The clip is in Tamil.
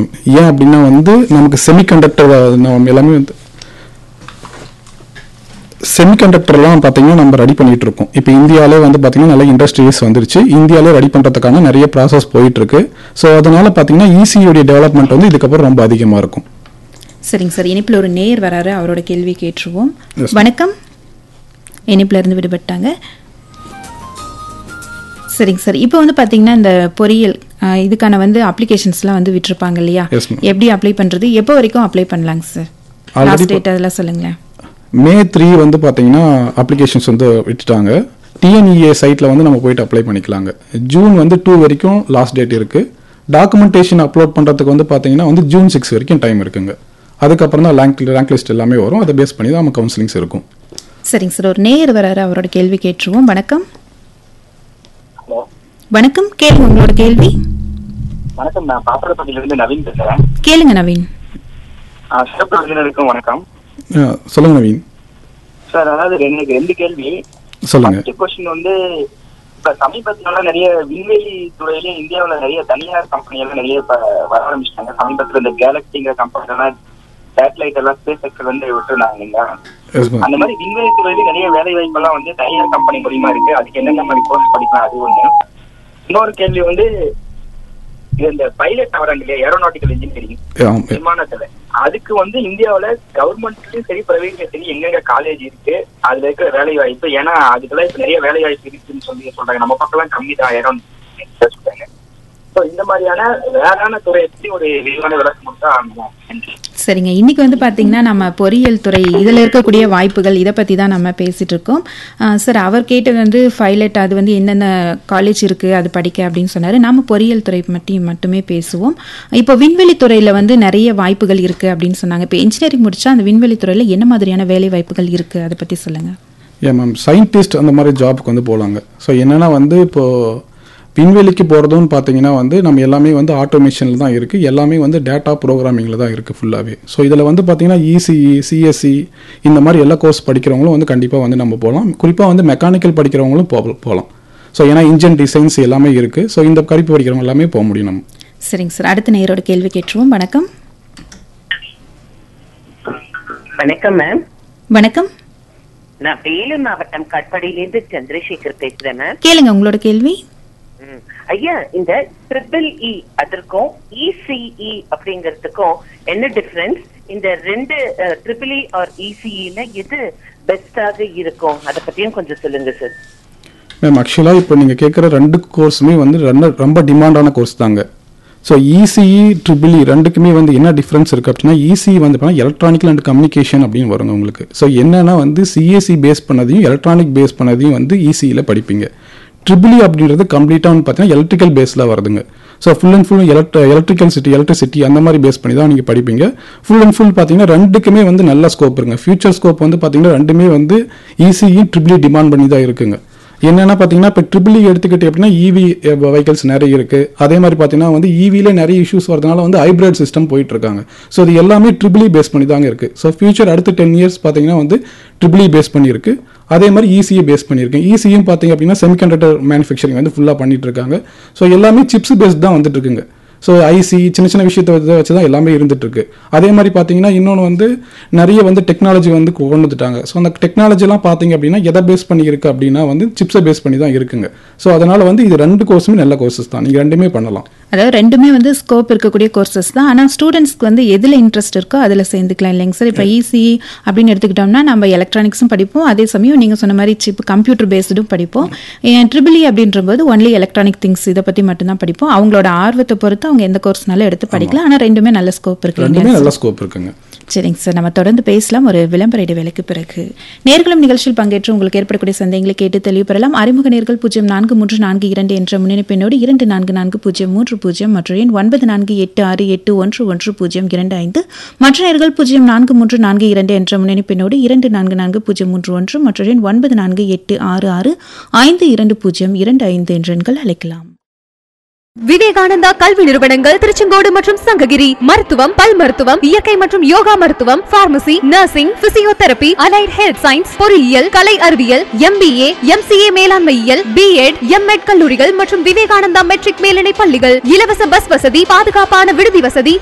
மேம் ஏன் அப்படின்னா வந்து நமக்கு செமிகண்டக்டர் நம்ம எல்லாமே வந்து செமிகண்டக்டர்லாம் பார்த்தீங்கன்னா நம்ம ரெடி பண்ணிட்டு இருக்கோம் இப்போ இந்தியாவிலே வந்து பார்த்தீங்கன்னா நல்ல இண்டஸ்ட்ரீஸ் வந்துருச்சு இந்தியாவிலே ரெடி பண்ணுறதுக்கான நிறைய ப்ராசஸ் போயிட்டு இருக்கு ஸோ அதனால பார்த்தீங்கன்னா இசியுடைய டெவலப்மெண்ட் வந்து இதுக்கப்புறம் ரொம்ப அதிகமாக இருக்கும் சரிங்க சார் இனிப்பில் ஒரு நேர் வராரு அவரோட கேள்வி கேட்டுருவோம் Yes, ma'am. வணக்கம் இனிப்புல இருந்து விடுபட்டாங்க சரிங்க சார் இப்போ வந்து பார்த்தீங்கன்னா இந்த பொறியியல் ஆஹ், இதுக்கான வந்து அப்ளிகேஷன்ஸ்லாம் வந்து விட்டுருப்பாங்க இல்லையா Yes, ma'am. எப்படி அப்ளை பண்ணுறது எப்போ வரைக்கும் அப்ளை பண்ணலாங்க சார் Already லாஸ்ட் இப்போ- டேட் அதெல்லாம் சொல்லுங்களேன் மே த்ரீ வந்து பார்த்தீங்கன்னா அப்ளிகேஷன்ஸ் வந்து விட்டுட்டாங்க டிஎன்இஏ சைட்டில் வந்து நம்ம போயிட்டு அப்ளை பண்ணிக்கலாங்க ஜூன் வந்து டூ வரைக்கும் லாஸ்ட் டேட் இருக்குது டாக்குமெண்டேஷன் அப்லோட் பண்ணுறதுக்கு வந்து பார்த்தீங்கன்னா வந்து ஜூன் சிக்ஸ் வரைக்கும் டைம் இருக்குங்க அதுக்கப்புறம் தான் ரேங்க் ரேங்க் லிஸ்ட் எல்லாமே வரும் அதை பேஸ் பண்ணி தான் நம்ம கவுன்சிலிங்ஸ் இருக்கும் சரிங்க சார் ஒரு நேர் வராரு அவரோட கேள்வி கேட்டுருவோம் வணக்கம் ஹலோ வணக்கம் கேளுங்க உங்களோட கேள்வி வணக்கம் நான் பாப்பரப்பட்டியிலிருந்து நவீன் பேசுறேன் கேளுங்க நவீன் ஆ, சிறப்பு விருந்தினருக்கும் வணக்கம் அஹ் சொல்லுங்க நவீன் சார் அதாவது எனக்கு ரெண்டு கேள்வி சொல்லுங்க ஃபர்ஸ்ட் கொஸ்டின் வந்து இப்ப சமீபத்துல நிறைய விண்வெளி துறையில இந்தியாவுல நிறைய தனியார் கம்பெனி எல்லாம் நிறைய இப்ப வர ஆரம்பிச்சிட்டாங்க சமீபத்துல இந்த கேலக்சிங்கிற கம்பெனி எல்லாம் சேட்டலைட் எல்லாம் ஸ்பேஸ் எக்ஸ் வந்து விட்டுருந்தாங்க இல்லைங்களா எஸ் மேம் அந்த மாதிரி விண்வெளி துறையில நிறைய வேலை வாய்ப்பு எல்லாம் வந்து தனியார் கம்பெனி மூலியமா இருக்கு அதுக்கு என்னென்ன மாதிரி கோர்ஸ் படிக்கலாம் அது ஒண்ணு இன்னொரு கேள்வி வந்து இது இந்த பைலட் ஆகிறாங்க இல்லையா ஏரோநாட்டிக்கல் இன்ஜினியரிங் ஆம். விமானத்துல அதுக்கு வந்து இந்தியாவுல கவர்மெண்ட்லயும் சரி பிரைவேட்லயும் சரி எங்கெங்க காலேஜ் இருக்கு அதுல இருக்கிற வேலை வாய்ப்பு ஏன்னா அதுக்கெல்லாம் இப்ப நிறைய வேலை வாய்ப்பு இருக்குன்னு சொல்லி சொல்றாங்க நம்ம பக்கம்லாம் கம்மி தான் ஏரோன் சொல்றாங்க ஸோ இந்த மாதிரியான வேறான துறையை பத்தி ஒரு விரிவான விளக்கம் கொடுத்தா ஆகணும் நன்றி சரிங்க இன்னைக்கு வந்து பார்த்தீங்கன்னா நம்ம பொறியியல் துறை இதில் இருக்கக்கூடிய வாய்ப்புகள் இதை பற்றி தான் நம்ம பேசிட்டு இருக்கோம் ஆஹ் சார் அவர் கேட்டது வந்து பைலட் அது வந்து என்னென்ன காலேஜ் இருக்குது அது படிக்க அப்படின்னு சொன்னார் நம்ம பொறியியல் துறை பற்றி மட்டுமே பேசுவோம் இப்போ விண்வெளி துறையில் வந்து நிறைய வாய்ப்புகள் இருக்குது அப்படின்னு சொன்னாங்க இப்போ இன்ஜினியரிங் முடிச்சா அந்த விண்வெளி துறையில் என்ன மாதிரியான வேலை வாய்ப்புகள் இருக்குது அதை பற்றி சொல்லுங்கள் ஏன் மேம் சயின்டிஸ்ட் அந்த மாதிரி ஜாப்க்கு வந்து போகலாங்க ஸோ என்னென்னா வந்து இப்போது விண்வெளிக்கு போகிறதுன்னு பார்த்தீங்கன்னா வந்து நம்ம எல்லாமே வந்து ஆட்டோமேஷனில் தான் இருக்குது எல்லாமே வந்து டேட்டா ப்ரோக்ராமிங்கில் தான் இருக்குது ஃபுல்லாகவே ஸோ இதில் வந்து பார்த்தீங்கன்னா இசிஇ சிஎஸ்சி இந்த மாதிரி எல்லா கோர்ஸ் படிக்கிறவங்களும் வந்து கண்டிப்பாக வந்து நம்ம போகலாம் குறிப்பாக வந்து மெக்கானிக்கல் படிக்கிறவங்களும் போ போகலாம் ஸோ ஏன்னா இன்ஜின் டிசைன்ஸ் எல்லாமே இருக்குது ஸோ இந்த படிப்பு படிக்கிறவங்க எல்லாமே போக முடியும் நம்ம சரிங்க சார் அடுத்த நேரோட கேள்வி கேட்டுருவோம் வணக்கம் வணக்கம் மேம் வணக்கம் நான் வேலூர் மாவட்டம் கட்படியிலிருந்து சந்திரசேகர் பேசுறேன் மேம் கேளுங்க உங்களோட கேள்வி ம். ஐயா இந்த ட்ரிபிள் இ அதற்கும் இசிஇ அப்படிங்கிறதுக்கும் என்ன டிஃபரன்ஸ் இந்த ரெண்டு ட்ரிபிள் இ ஆர் இசிஇல எது பெஸ்டாக இருக்கும் அதை பத்தியும் கொஞ்சம் சொல்லுங்க சார் மேம் ஆக்சுவலாக இப்போ நீங்கள் கேட்குற ரெண்டு கோர்ஸுமே வந்து ரெண்டு ரொம்ப டிமாண்டான கோர்ஸ் தாங்க ஸோ இசிஇ ட்ரிபிள் ரெண்டுக்குமே வந்து என்ன டிஃப்ரென்ஸ் இருக்குது அப்படின்னா இசிஇ வந்து பார்த்தீங்கன்னா எலக்ட்ரானிக்கல் அண்ட் கம்யூனிகேஷன் அப்படின்னு வருங்க உங்களுக்கு ஸோ என்னன்னா வந்து சிஎஸ்சி பேஸ் பண்ணதையும் எலக்ட்ரானிக் பேஸ் பண்ணதையும் வந்து இசிஇயில் படிப்பீங்க ட்ரிபிள் அப்படின்றது கம்ப்ளீட்டாக வந்து பார்த்தீங்கன்னா எலக்ட்ரிக்கல் பேஸில் வருதுங்க ஸோ ஃபுல் அண்ட் ஃபுல் எலக்ட்ர எலக்ட்ரிக்கல் சிட்டி எலக்ட்ரிசிட்டி அந்த மாதிரி பேஸ் பண்ணி தான் நீங்கள் படிப்பீங்க ஃபுல் அண்ட் ஃபுல் பார்த்தீங்கன்னா ரெண்டுக்குமே வந்து நல்ல ஸ்கோப் இருக்குங்க ஃபியூச்சர் ஸ்கோப் வந்து பார்த்தீங்கன்னா ரெண்டுமே வந்து இசிஇ ட்ரிபிள் டிமாண்ட் பண்ணி தான் இருக்குங்க என்னென்னா பார்த்தீங்கன்னா இப்போ ட்ரிபிள் எடுத்துக்கிட்டு அப்படின்னா இவி வெஹிக்கல்ஸ் நிறைய இருக்கு அதே மாதிரி பார்த்தீங்கன்னா வந்து இவில நிறைய இஷ்யூஸ் வரதுனால வந்து ஹைப்ரிட் சிஸ்டம் போயிட்டு இருக்காங்க ஸோ இது எல்லாமே ட்ரிபிள் பேஸ் பண்ணி தாங்க இருக்கு ஸோ ஃபியூச்சர் அடுத்த டென் இயர்ஸ் பார்த்தீங்கன்னா வந்து ட்ரிபிள் பேஸ் பண்ணியிருக்கு அதே மாதிரி ஈஸியை பேஸ் பண்ணியிருக்கேன் ஈஸியும் பார்த்தீங்க அப்படின்னா செமிகண்டக்டர் மேனுஃபேக்சரிங் வந்து ஃபுல்லாக பண்ணிட்டு இருக்காங்க ஸோ எல்லாமே சிப்ஸ் பேஸ்ட் தான் வந்துட்டு இருக்குங்க ஸோ ஐசி சின்ன சின்ன விஷயத்தை வச்சு வச்சு தான் எல்லாமே இருந்துட்டு இருக்கு அதே மாதிரி பார்த்தீங்கன்னா இன்னொன்று வந்து நிறைய வந்து டெக்னாலஜி வந்து கொண்டு வந்துட்டாங்க ஸோ அந்த டெக்னாலஜிலாம் பார்த்தீங்க அப்படின்னா எதை பேஸ் பண்ணி இருக்கு அப்படின்னா வந்து சிப்ஸை பேஸ் பண்ணி தான் இருக்குங்க ஸோ அதனால வந்து இது ரெண்டு கோர்ஸுமே நல்ல கோர்சஸ் தான் நீங்கள் ரெண்டுமே பண்ணலாம் அதாவது ரெண்டுமே வந்து ஸ்கோப் இருக்கக்கூடிய கோர்சஸ் தான் ஆனால் ஸ்டூடெண்ட்ஸ்க்கு வந்து எதில் இன்ட்ரெஸ்ட் இருக்கோ அதில் சேர்ந்துக்கலாம் இல்லைங்க சார் இப்போ ஈஸி அப்படின்னு எடுத்துக்கிட்டோம்னா நம்ம எலக்ட்ரானிக்ஸும் படிப்போம் அதே சமயம் நீங்கள் சொன்ன மாதிரி சிப் கம்ப்யூட்டர் பேஸ்டும் படிப்போம் ட்ரிபிள் அப்படின்ற போது ஒன்லி எலக்ட்ரானிக் திங்ஸ் இதை பற்றி மட்டும்தான் படிப்போம் அவங்களோட ஆர்வத்தை பொறுத்து அவங்க எந்த கோர்ஸ்னாலும் எடுத்து படிக்கலாம் ஆனால் ரெண்டுமே நல்ல ஸ்கோப் இருக்கு ரெண்டுமே இல்லைங்களா நல்ல ஸ்கோப் இருக்குங்க சரிங்க சார் நம்ம தொடர்ந்து பேசலாம் ஒரு விளம்பர இடைவேளைக்கு பிறகு நேர்களும் நிகழ்ச்சியில் பங்கேற்று உங்களுக்கு ஏற்படக்கூடிய சந்தேகங்களை கேட்டு தெளிவு பெறலாம் அறிமுக நேர்கள் பூஜ்ஜியம் நான்கு மூன்று நான்கு இரண்டு என்ற முன்னெடுப்பினோடு இரண்டு நான்கு நான்கு பூஜ்ஜியம் மூன்று பூஜ்ஜியம் மற்றும் எண் ஒன்பது நான்கு எட்டு ஆறு எட்டு ஒன்று ஒன்று பூஜ்ஜியம் இரண்டு ஐந்து மற்ற நேர்கள் பூஜ்ஜியம் நான்கு மூன்று நான்கு இரண்டு என்ற முன்னெடுப்பினோடு இரண்டு நான்கு நான்கு பூஜ்ஜியம் மூன்று ஒன்று மற்றும் எண் ஒன்பது நான்கு எட்டு ஆறு ஆறு ஐந்து இரண்டு பூஜ்ஜியம் இரண்டு ஐந்து என்ற எண்கள் அழைக்கலாம் விவேகானந்தா கல்வி நிறுவனங்கள் திருச்செங்கோடு மற்றும் சங்ககிரி மருத்துவம் பல் மருத்துவம் இயற்கை மற்றும் யோகா மருத்துவம் pharmacy nursing physiotherapy allied health science பொறியியல் கலை அறிவியல் எம்பிஏ எம்சிஏ மேலாண்மையியல் பிஎட் எம்எட் கல்லூரிகள் மற்றும் விவேகானந்தா மெட்ரிக் மேல்நிலை பள்ளிகள் இலவச பஸ் வசதி பாதுகாப்பான விடுதி வசதி